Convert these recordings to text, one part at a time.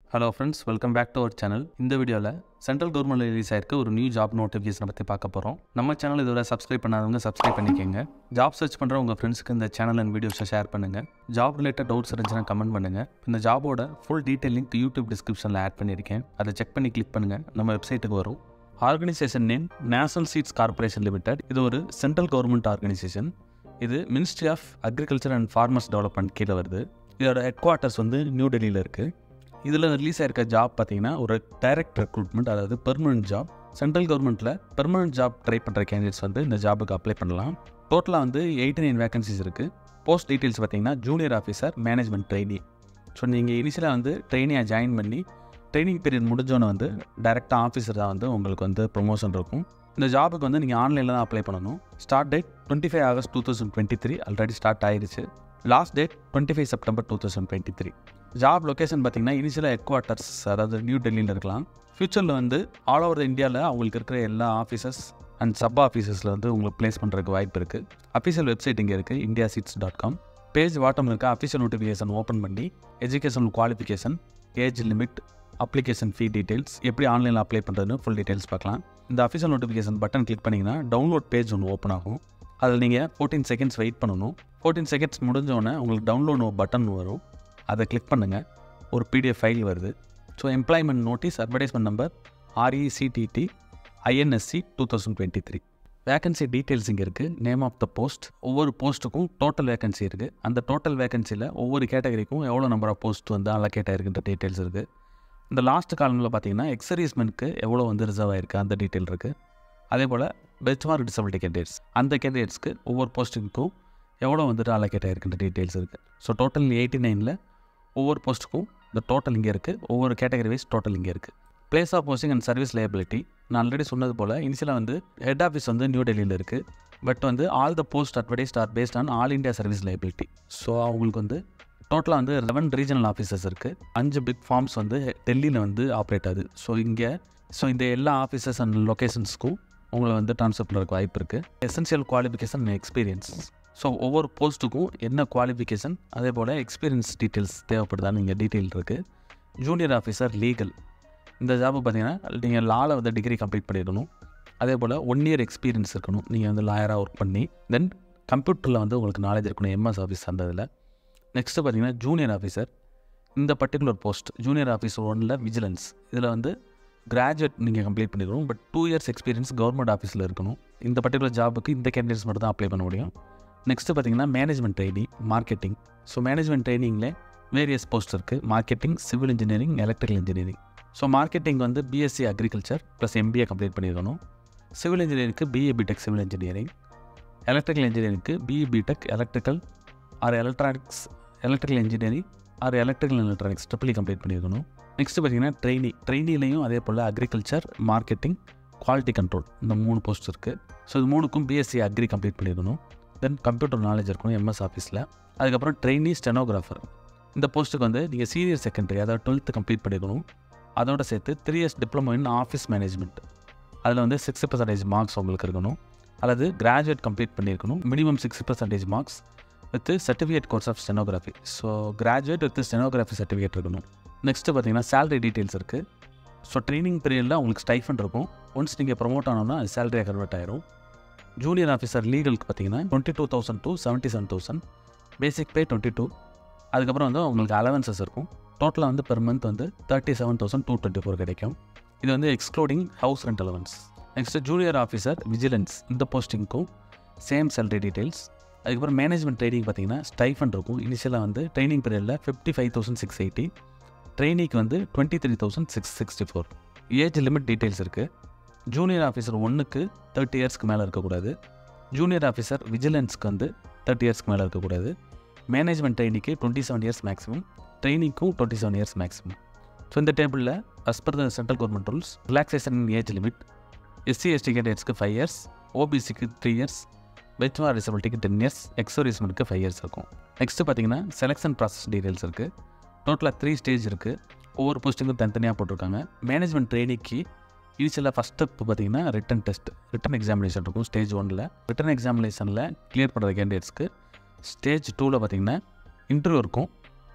hello friends welcome back to our channel இந்த வீடியோவில் central government release ஆயிருக்க ஒரு நியூ ஜாப் நோட்டிஃபிகேஷனை பற்றி பார்க்க போகிறோம் நம்ம சேனல் இதோட சப்ஸ்கிரைப் பண்ணாதவங்க சப்ஸ்கிரைப் பண்ணிக்கோங்க ஜாப் சர்ச் பண்ணுற உங்கள் ஃப்ரெண்ட்ஸ்க்கு இந்த சேனல் அண்ட் வீடியோஸை ஷேர் பண்ணுங்கள் ஜாப் ரிலேட்டட் டவுட்ஸ் இருந்துச்சுன்னா கமெண்ட் பண்ணுங்கள் இந்த ஜாபோட ஃபுல் டீட்டெயில் லிங்க் யூடியூப் டிஸ்கிரிப்ஷனில் ஆட் பண்ணியிருக்கேன் அதை செக் பண்ணி கிளிக் பண்ணுங்கள் நம்ம வெப்சைட்டுக்கு வரும் organisation name national seeds corporation limited இது ஒரு சென்ட்ரல் கவர்மெண்ட் ஆர்கனைசேஷன் இது ministry of agriculture and farmers development கீழே வருது இதோட ஹெட் குவார்ட்டர்ஸ் வந்து நியூ டெல்லியில் இருக்குது இதில் ரிலீஸ் ஆயிருக்க ஜாப் பார்த்தீங்கன்னா ஒரு டைரக்ட் ரெக்ரூட்மெண்ட் அதாவது பெர்மனன்ட் ஜாப் சென்ட்ரல் கவர்மெண்ட்டில் பெர்மனன்ட் ஜாப் ட்ரை பண்ணுற கேண்டிடேட்ஸ் வந்து இந்த ஜாபுக்கு அப்ளை பண்ணலாம் டோட்டலாக வந்து எயிட்டி நைன் வேகன்சிஸ் இருக்குது போஸ்ட் டீட்டெயில்ஸ் பார்த்தீங்கன்னா junior officer management trainee so நீங்கள் இனிஷியலாக வந்து ட்ரெயினியாக ஜாயின் பண்ணி ட்ரைனிங் பீரியட் முடிஞ்சோன்னே வந்து டேரெக்டாக ஆஃபீஸராக வந்து உங்களுக்கு வந்து ப்ரொமோஷன் இருக்கும் இந்த ஜாபுக்கு வந்து நீங்கள் ஆன்லைனில் தான் அப்ளை பண்ணணும் start date twenty five August two thousand twenty three already start ஆயிருச்சு last date twenty five September two thousand twenty three job location பார்த்தீங்கன்னா இனிஷியலாக ஹெட் குவார்ட்டர்ஸ் அதாவது நியூ டெல்லியில் இருக்கலாம் ஃப்யூச்சரில் வந்து ஆல் ஓவர் இந்தியாவில் அவங்களுக்கு இருக்கிற எல்லா ஆஃபீஸர்ஸ் அண்ட் சப் ஆஃபீஸஸில் வந்து உங்களுக்கு ப்ளேஸ் பண்ணுறதுக்கு வாய்ப்பு இருக்குது அஃபீஷியல் வெப்சைட் இங்கே இருக்குது India seeds dot com page வாட்டம் இருக்க அஃபீஷியல் நோட்டிஃபிகேஷன் ஓப்பன் பண்ணி educational qualification age limit application fee details எப்படி ஆன்லைனில் அப்ளை பண்ணுறதுன்னு ஃபுல் டீட்டெயில்ஸ் பார்க்கலாம் இந்த அஃபீஷியல் நோட்டிஃபிகேஷன் பட்டன் கிளிக் பண்ணிங்கன்னா டவுன்லோட் பேஜ் ஒன்று ஓப்பன் ஆகும் அதில் நீங்கள் ஃபோர்டீன் செகண்ட்ஸ் வெயிட் பண்ணணும் ஃபோர்டீன் செகண்ட்ஸ் முடிஞ்சோடனே உங்களுக்கு டவுன்லோட் பட்டன் வரும் அதை கிளிக் பண்ணுங்கள் ஒரு பிடிஎஃப் ஃபைல் வருது so employment notice advertisement number RECTT INSC two thousand twenty three vacancy details இங்கே இருக்குது நேம் ஆஃப் த போஸ்ட் ஒவ்வொரு போஸ்ட்டுக்கும் டோட்டல் வேகன்சி இருக்குது அந்த டோட்டல் வேகன்சியில் ஒவ்வொரு கேட்டகரிக்கும் எவ்வளோ நம்பர் ஆஃப் போஸ்ட் வந்து அலோகேட் ஆகிருக்கின்ற டீட்டெயில்ஸ் இருக்குது இந்த லாஸ்ட் காலமில் பார்த்தீங்கன்னா எக்ஸர்வீஸ்மெண்ட்க்கு எவ்வளோ வந்து ரிசர்வ் ஆயிருக்கு அந்த டீட்டெயில் இருக்குது அதே போல் பெஸ்ட் மார்க் டிசபிலிட்டி கேண்டிடேட்ஸ் அந்த கேண்டிடேட்ஸ்க்கு ஒவ்வொரு போஸ்ட்டுக்கும் எவ்வளோ வந்துட்டு அலோகேட் ஆகிருக்கின்ற டீட்டெயில்ஸ் இருக்குது ஸோ டோட்டல் எயிட்டி நைனில் ஒவ்வொரு போஸ்ட்டுக்கும் இந்த டோட்டல் இங்கே இருக்குது ஒவ்வொரு கேட்டகரி வைஸ் டோட்டல் இங்கே இருக்குது place of posting and service liability நான் ஆல்ரெடி சொன்னது போல் இனிஷியலாக வந்து ஹெட் ஆஃபீஸ் வந்து நியூ டெல்லியில் இருக்குது பட் வந்து all the post advertised are based on all India service liability so அவங்களுக்கு வந்து டோட்டலாக வந்து லெவன் ரீஜனல் ஆஃபீஸர்ஸ் இருக்குது அஞ்சு பிக் ஃபார்ம்ஸ் வந்து டெல்லியில் வந்து ஆப்ரேட் ஆகுது ஸோ இங்கே ஸோ இந்த எல்லா ஆஃபீஸர்ஸ் அண்ட் லொக்கேஷன்ஸ்க்கும் உங்களை வந்து ட்ரான்ஸ்ஃபர் பண்ணுறதுக்கு வாய்ப்பு இருக்குது essential qualification and experience so ஒவ்வொரு போஸ்ட்டுக்கும் என்ன குவாலிஃபிகேஷன் அதே போல் எக்ஸ்பீரியன்ஸ் டீட்டெயில்ஸ் தேவைப்படுதான்னு இங்கே டீட்டெயில் இருக்குது ஜூனியர் ஆஃபீஸர் லீகல் இந்த ஜாபு பார்த்தீங்கன்னா நீங்கள் லாவில் வந்து டிகிரி கம்ப்ளீட் பண்ணிடணும் அதே போல் ஒன் இயர் எக்ஸ்பீரியன்ஸ் இருக்கணும் நீங்கள் வந்து லாயராக ஒர்க் பண்ணி தென் கம்ப்யூட்டரில் வந்து உங்களுக்கு நாலேஜ் இருக்கணும் எம்எஸ் ஆஃபீஸ் அந்த இதில் நெக்ஸ்ட்டு பார்த்தீங்கன்னா ஜூனியர் ஆஃபீஸர் இந்த பர்டிகுலர் போஸ்ட் ஜூனியர் ஆஃபீஸர் ஒன்னில் விஜிலன்ஸ் இதில் வந்து கிராஜுவேட் நீங்கள் கம்ப்ளீட் பண்ணிக்கணும் but two years experience government ஆஃபீஸில் இருக்கணும் இந்த பர்டிகுலர் ஜாபுக்கு இந்த கேண்டிடேட்ஸ் மட்டும் தான் அப்ளை பண்ண முடியும் நெக்ஸ்ட்டு பார்த்தீங்கன்னா management training marketing so management ட்ரைனிங்கில் வேரியஸ் போஸ்ட் இருக்குது marketing civil engineering electrical engineering so marketing வந்து BSc agriculture plus MBA complete பண்ணியிருக்கணும் சிவில் இன்ஜினியரிங்க்கு BA BTech civil engineering electrical இன்ஜினியரிங்க்கு BE BTech electrical or electronics electrical engineering or electrical electronics triple E complete பண்ணியிருக்கணும் next பார்த்தீங்கன்னா trainee ட்ரெயினிலையும் அதே போல் agriculture marketing quality control இந்த மூணு போஸ்ட் இருக்குது ஸோ இது மூணுக்கும் பிஎஸ்சி அக்ரி கம்ப்ளீட் பண்ணியிருக்கணும் தென் கம்ப்யூட்டர் நாலேஜ் இருக்கணும் எம்எஸ் ஆஃபீஸில் அதுக்கப்புறம் ட்ரெயினி ஸ்டெனோகிராஃபர் இந்த போஸ்ட்டுக்கு வந்து நீங்கள் சீனியர் செகண்டரி அதாவது டுவெல்த்து கம்ப்ளீட் பண்ணியிருக்கணும் அதோட சேர்த்து three years diploma in office management அதில் வந்து சிக்ஸ்டி பர்சன்டேஜ் மார்க்ஸ் உங்களுக்கு இருக்கணும் அல்லது கிராஜுவேட் கம்ப்ளீட் பண்ணியிருக்கணும் minimum sixty percentage marks with certificate course of stenography so graduate with stenography certificate இருக்கணும் நெக்ஸ்ட்டு பார்த்தீங்கன்னா சேலரி டீட்டெயில்ஸ் இருக்குது ஸோ ட்ரைனிங் பீரியடில் உங்களுக்கு ஸ்டைஃபன் இருக்கும் ஒன்ஸ் நீங்கள் ப்ரொமோட் ஆனோம்னா அது சேலரியாக கன்வெர்ட் ஆயிரும் ஜூனியர் ஆஃபீஸர் லீகலுக்கு பார்த்தீங்கன்னா twenty two thousand to seventy seven thousand basic pay twenty two அதுக்கப்புறம் வந்து உங்களுக்கு அலவன்சஸ் இருக்கும் டோட்டலாக வந்து பெர் மந்த் வந்து thirty seven thousand two twenty four கிடைக்கும் இது வந்து excluding house rent allowance next junior officer vigilance இந்த போஸ்டிங்க்கும் சேம் சேலரி டீட்டெயில்ஸ் அதுக்கப்புறம் மேனேஜ்மெண்ட் ட்ரைனிங் பார்த்தீங்கன்னா ஸ்டைஃபன் இருக்கும் இனிஷியலாக வந்து ட்ரைனிங் பீரியடில் fifty five thousand six eighty ட்ரைனிக்கு வந்து twenty three thousand six sixty four age limit details இருக்குது ஜூனியர் ஆஃபீஸர் ஒன்றுக்கு தேர்ட்டி இயர்ஸ்க்கு மேலே இருக்கக்கூடாது ஜூனியர் ஆஃபீஸர் விஜிலன்ஸ்க்கு வந்து தேர்ட்டி இயர்ஸ்க்கு மேலே இருக்கக்கூடாது மேனேஜ்மெண்ட் ட்ரைனிக்கு டுவெண்ட்டி செவன் இயர்ஸ் மேக்ஸிமம் ட்ரைனிங்க்கும் twenty seven years maximum so இந்த டேபிளில் as per the central government rules relaxation age limit SC ST கேண்டிடேட்ஸ்க்கு ஃபைவ் இயர்ஸ் ஓபிசிக்கு த்ரீ இயர்ஸ் வெச்மார் டிசபிலிட்டிக்கு டென் இயர்ஸ் எக்ஸோரிஸ்மெண்ட்க்கு ஃபைவ் இயர்ஸ் இருக்கும் நெக்ஸ்ட்டு பார்த்தீங்கன்னா செலெக்ஷன் ப்ராசஸ் டீட்டெயில்ஸ் இருக்குது டோட்டலாக த்ரீ ஸ்டேஜ் இருக்குது ஒவ்வொரு போஸ்ட்டுக்கும் தனித்தனியாக போட்டிருக்காங்க மேனேஜ்மெண்ட் ட்ரைனிக்கு இனிஷியலாக ஃபஸ்ட் ஸ்டெப் பார்த்தீங்கன்னா ரிட்டன் டெஸ்ட் ரிட்டன் எக்ஸாமினேஷன் இருக்கும் ஸ்டேஜ் ஒனில் ரிட்டன் எக்ஸாமினேஷனில் கிளியர் பண்ணுற கேண்டிடேட்ஸ்க்கு ஸ்டேஜ் டூவில் பார்த்தீங்கன்னா இன்டர்வியூ இருக்கும்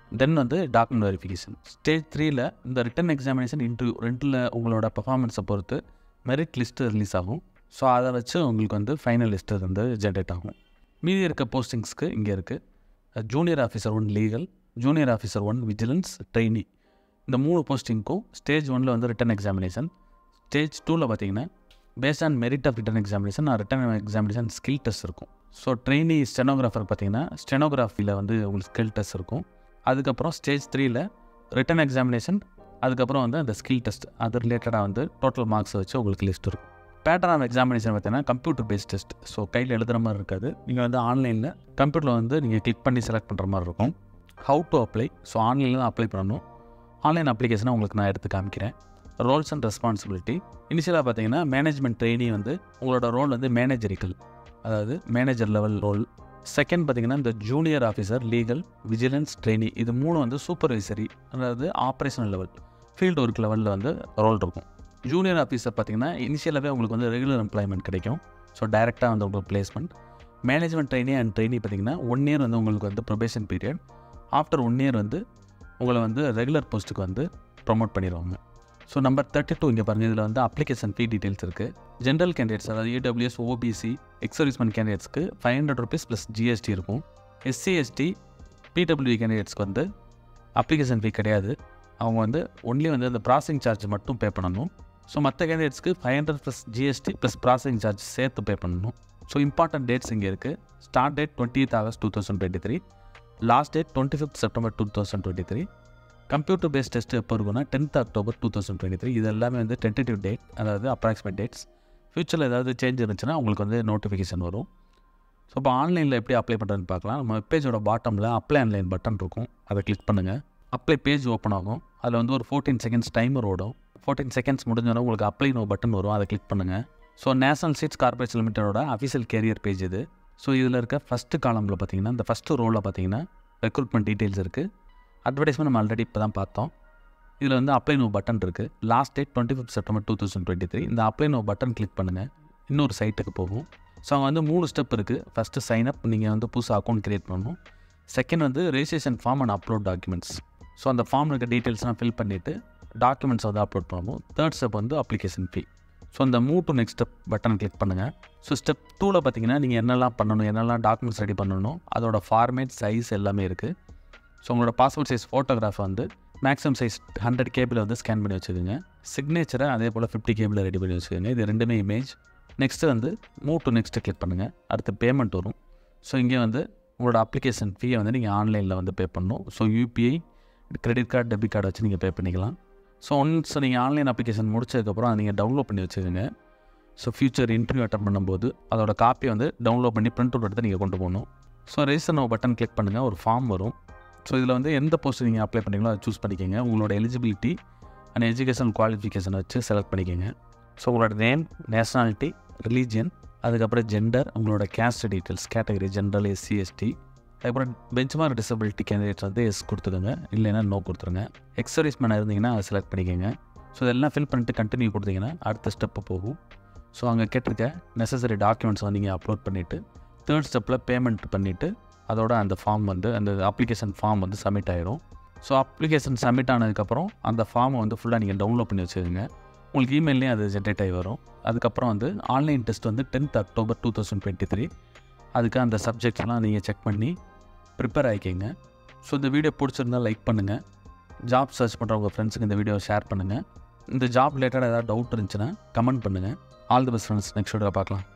தென் வந்து டாக்குமெண்ட் வெரிஃபிகேஷன் ஸ்டேஜ் த்ரீல இந்த ரிட்டன் எக்ஸாமினேஷன் இன்டர்வியூ ரெண்டில் உங்களோட பர்ஃபார்மன்ஸை பொறுத்து மெரிட் லிஸ்ட்டு ரிலீஸ் ஆகும் ஸோ அதை வச்சு உங்களுக்கு வந்து ஃபைனல் லிஸ்ட்டு வந்து ஜென்ரேட் ஆகும் மீதி இருக்க போஸ்டிங்ஸ்க்கு இங்கே இருக்குது junior officer one legal junior officer one vigilance trainee இந்த மூணு போஸ்டிங்க்கும் ஸ்டேஜ் ஒனில் வந்து ரிட்டன் எக்ஸாமினேஷன் ஸ்டேஜ் டூவில் பார்த்தீங்கன்னா based on merit of written examination written examination skill test இருக்கும் ஸோ ட்ரெயினி ஸ்டெனோகிராஃபர் பார்த்தீங்கன்னா ஸ்டெனோகிராஃபியில் வந்து உங்களுக்கு ஸ்கில் டெஸ்ட் இருக்கும் அதுக்கப்புறம் ஸ்டேஜ் த்ரீல ரிட்டன் எக்ஸாமினேஷன் அதுக்கப்புறம் வந்து அந்த ஸ்கில் டெஸ்ட் அது ரிலேட்டடாக வந்து டோட்டல் மார்க்ஸ் வச்சு உங்களுக்கு லிஸ்ட் இருக்கும் பேட்டர்ன் ஆஃப் எக்ஸாமினேஷன் பார்த்தீங்கன்னா கம்ப்யூட்டர் பேஸ்ட் டெஸ்ட் ஸோ கையில் எழுதுகிற மாதிரி இருக்காது நீங்கள் வந்து ஆன்லைனில் கம்ப்யூட்டரில் வந்து நீங்கள் கிளிக் பண்ணி செலக்ட் பண்ணுற மாதிரி இருக்கும் ஹவு டு அப்ளை ஸோ ஆன்லைனில் தான் அப்ளை பண்ணணும் ஆன்லைன் அப்ளிகேஷனை உங்களுக்கு நான் எடுத்து காமிக்கிறேன் ரோல்ஸ் அண்ட் ரெஸ்பான்சிபிலிட்டி இனிஷியலாக பார்த்தீங்கன்னா மேனேஜ்மெண்ட் ட்ரெயினி வந்து உங்களோட ரோல் வந்து மேனேஜரிக்கல் அதாவது மேனேஜர் லெவல் ரோல் செகண்ட் பார்த்தீங்கன்னா இந்த junior officer legal vigilance trainee இது மூணு வந்து சூப்பர்வைசரி அதாவது ஆப்ரேஷனல் லெவல் ஃபீல்டு ஒர்க் லெவலில் வந்து ரோல் இருக்கும் ஜூனியர் ஆஃபீஸர் பார்த்தீங்கன்னா இனிஷியலாகவே உங்களுக்கு வந்து ரெகுலர் எம்ப்ளாய்மெண்ட் கிடைக்கும் ஸோ டைரெக்டாக வந்து உங்களுக்கு placement management trainee and trainee பார்த்தீங்கன்னா ஒன் இயர் வந்து உங்களுக்கு வந்து probation period after one year வந்து உங்களை வந்து ரெகுலர் போஸ்ட்டுக்கு வந்து ப்ரொமோட் பண்ணிடுவாங்க ஸோ நம்பர் தேர்ட்டி டூ இங்கே பாருங்கள் இதில் வந்து அப்ளிகேஷன் ஃபீ டீட்டெயில்ஸ் இருக்குது ஜென்ரல் கேண்டிடேட்ஸ் அதாவது இடபிள்யூஎஸ் ஓபிசி எக்ஸர்வீஸ்மெண்ட் கேண்டிடேட்ஸ்க்கு five hundred rupees plus GST இருக்கும் எஸ்சி எஸ்டி பிடபிள்யூ கேண்டிடேட்ஸ்க்கு வந்து அப்ளிகேஷன் ஃபீ கிடையாது அவங்க வந்து ஒன்லி வந்து அந்த ப்ராசஸிங் சார்ஜ் மட்டும் பே பண்ணணும் ஸோ மற்ற கேண்டிடேட்ஸ்க்கு five hundred plus GST plus processing charge சேர்த்து பே பண்ணணும் ஸோ இம்பார்ட்டன்ட் டேட்ஸ் இங்கே இருக்குது start date twenty August two thousand twenty three last date twenty fifth September two thousand twenty three computer based test எப்போ இருக்குன்னா tenth October two thousand twenty three இது எல்லாமே வந்து tentative date அதாவது approximate dates ஃப்யூச்சரில் ஏதாவது சேஞ்ச் இருந்துச்சுன்னா உங்களுக்கு வந்து நோட்டிஃபிகேஷன் வரும் ஸோ இப்போ ஆன்லைனில் எப்படி அப்ளை பண்ணுறதுன்னு பார்க்கலாம் நம்ம வெப்பேஜோட பாட்டமில் அப்ளை ஆன்லைன் பட்டன் இருக்கும் அதை கிளிக் பண்ணுங்கள் அப்ளை பேஜ் ஓப்பன் ஆகும் அதில் வந்து ஒரு ஃபோர்டீன் செகண்ட்ஸ் டைமர் ஓடும் ஃபோர்டீன் செகண்ட்ஸ் முடிஞ்சோன்னா உங்களுக்கு அப்ளை நோ பட்டன் வரும் அதை கிளிக் பண்ணுங்கள் ஸோ நேஷனல் சீட்ஸ் கார்பரேஷன் லிமிட்டடோட அஃபிஷியல் கேரியர் பேஜ் இது ஸோ இதில் இருக்க ஃபஸ்ட்டு காலமில் பார்த்தீங்கன்னா இந்த ஃபஸ்ட்டு ரோலில் பார்த்தீங்கன்னா ரெக்ரூட்மெண்ட் டீட்டெயில்ஸ் இருக்குது அட்வர்டைஸ்மெண்ட் நம்ம ஆல்ரெடி இப்போ தான் பார்த்தோம் இதில் வந்து அப்ளை நோ பட்டன் இருக்குது last date twenty fifth September two thousand twenty three இந்த அப்ளை நோ பட்டன் கிளிக் பண்ணுங்கள் இன்னொரு சைட்டுக்கு போகும் ஸோ அங்கே வந்து மூணு ஸ்டெப் இருக்குது ஃபஸ்ட்டு சைன் அப் நீங்கள் வந்து புதுசாக அக்கௌண்ட் க்ரியேட் பண்ணணும் செகண்ட் வந்து registration form and upload documents so அந்த ஃபார்ம் இருக்க டீட்டெயில்ஸ்லாம் ஃபில் பண்ணிவிட்டு டாக்குமெண்ட்ஸ் வந்து அப்லோட் பண்ணணும் தேர்ட் ஸ்டெப் வந்து அப்ளிகேஷன் ஃபீ ஸோ அந்த move to next step button click பண்ணுங்கள் ஸோ ஸ்டெப் டூவில் பார்த்தீங்கன்னா நீங்கள் என்னெல்லாம் பண்ணணும் என்னெல்லாம் டாக்குமெண்ட்ஸ் ரெடி பண்ணணும் அதோட ஃபார்மேட் சைஸ் எல்லாமே இருக்குது ஸோ உங்களோட பாஸ்போர்ட் சைஸ் ஃபோட்டோகிராஃப் வந்து மேக்ஸிமம் சைஸ் ஹண்ட்ரட் கேபிள் வந்து ஸ்கேன் பண்ணி வச்சுக்கோங்க சிக்னேச்சரை அதே போல் ஃபிஃப்டி கேபிள் ரெடி பண்ணி வச்சுக்கோங்க இது ரெண்டுமே இமேஜ் நெக்ஸ்ட்டு வந்து மூவ் டு நெக்ஸ்ட்டு கிளிக் பண்ணுங்கள் அடுத்து பேமெண்ட் வரும் ஸோ இங்கே வந்து உங்களோட அப்ளிகேஷன் ஃபீயை வந்து நீங்கள் ஆன்லைனில் வந்து பே பண்ணணும் so UPI credit card debit card வச்சு நீங்கள் பே பண்ணிக்கலாம் ஸோ ஒன்ஸ் நீங்கள் ஆன்லைன் அப்ளிகேஷன் முடிச்சதுக்கப்புறம் அதை நீங்கள் டவுன்லோட் பண்ணி வச்சுக்கோங்க ஸோ ஃபியூச்சர் இன்டர்வியூ அட்டன் பண்ணும்போது அதோட காப்பியை வந்து டவுன்லோட் பண்ணி பிரிண்ட் அவுட் எடுத்து நீங்கள் கொண்டு போகணும் so register now button click பண்ணுங்கள் ஒரு ஃபார்ம் வரும் ஸோ இதில் வந்து எந்த போஸ்ட் நீங்கள் அப்ளை பண்ணுறீங்களோ அதை சூஸ் பண்ணிக்கோங்க உங்களோட எலிஜிபிலிட்டி அண்ட் எஜுகேஷன் குவாலிஃபிகேஷன் வச்சு செலக்ட் பண்ணிக்கோங்க ஸோ உங்களோட நேம் நேஷ்னாலிட்டி ரிலீஜியன் அதுக்கப்புறம் ஜெண்டர் உங்களோட caste details category general SC ST அதுக்கப்புறம் பெஞ்ச்மார்க் டிசபிலிட்டி கேண்டிடேட்ஸ் வந்து எஸ் கொடுத்துக்கோங்க இல்லைன்னா நோ கொடுத்துருங்க எக்ஸர்வீஸ் மேனாக இருந்தீங்கன்னா அதை செலக்ட் பண்ணிக்கோங்க ஸோ இதெல்லாம் ஃபில் பண்ணிட்டு கண்டினியூ கொடுத்தீங்கன்னா அடுத்த ஸ்டெப்பு போகும் ஸோ அங்கே கேட்டிருக்க நெசசரி டாக்குமெண்ட்ஸ் வந்து நீங்கள் அப்லோட் பண்ணிவிட்டு தேர்ட் ஸ்டெப்பில் பேமெண்ட் பண்ணிவிட்டு அதோட அந்த ஃபார்ம் வந்து அந்த அப்ளிகேஷன் ஃபார்ம் வந்து சப்மிட் ஆகிடும் ஸோ அப்ளிகேஷன் சப்மிட் ஆனதுக்கப்புறம் அந்த ஃபார்மை வந்து ஃபுல்லாக நீங்கள் டவுன்லோட் பண்ணி வச்சுக்கோங்க உங்களுக்கு இமெயிலையும் அது ஜென்ரேட் ஆகி வரும் அதுக்கப்புறம் வந்து ஆன்லைன் டெஸ்ட் வந்து tenth October two thousand twenty three அதுக்கு அந்த சப்ஜெக்ட்ஸ்லாம் நீங்கள் செக் பண்ணி ப்ரிப்பேர் ஆகிக்கிங்க ஸோ இந்த வீடியோ பிடிச்சிருந்தா லைக் பண்ணுங்கள் ஜாப் சர்ச் பண்ணுற உங்கள் ஃப்ரெண்ட்ஸுக்கு இந்த வீடியோவை ஷேர் பண்ணுங்கள் இந்த ஜாப் ரிலேட்டடாக ஏதாவது டவுட் இருந்துச்சுன்னா கமெண்ட் பண்ணுங்கள் all the best friends next வீடியோவில் பார்க்கலாம்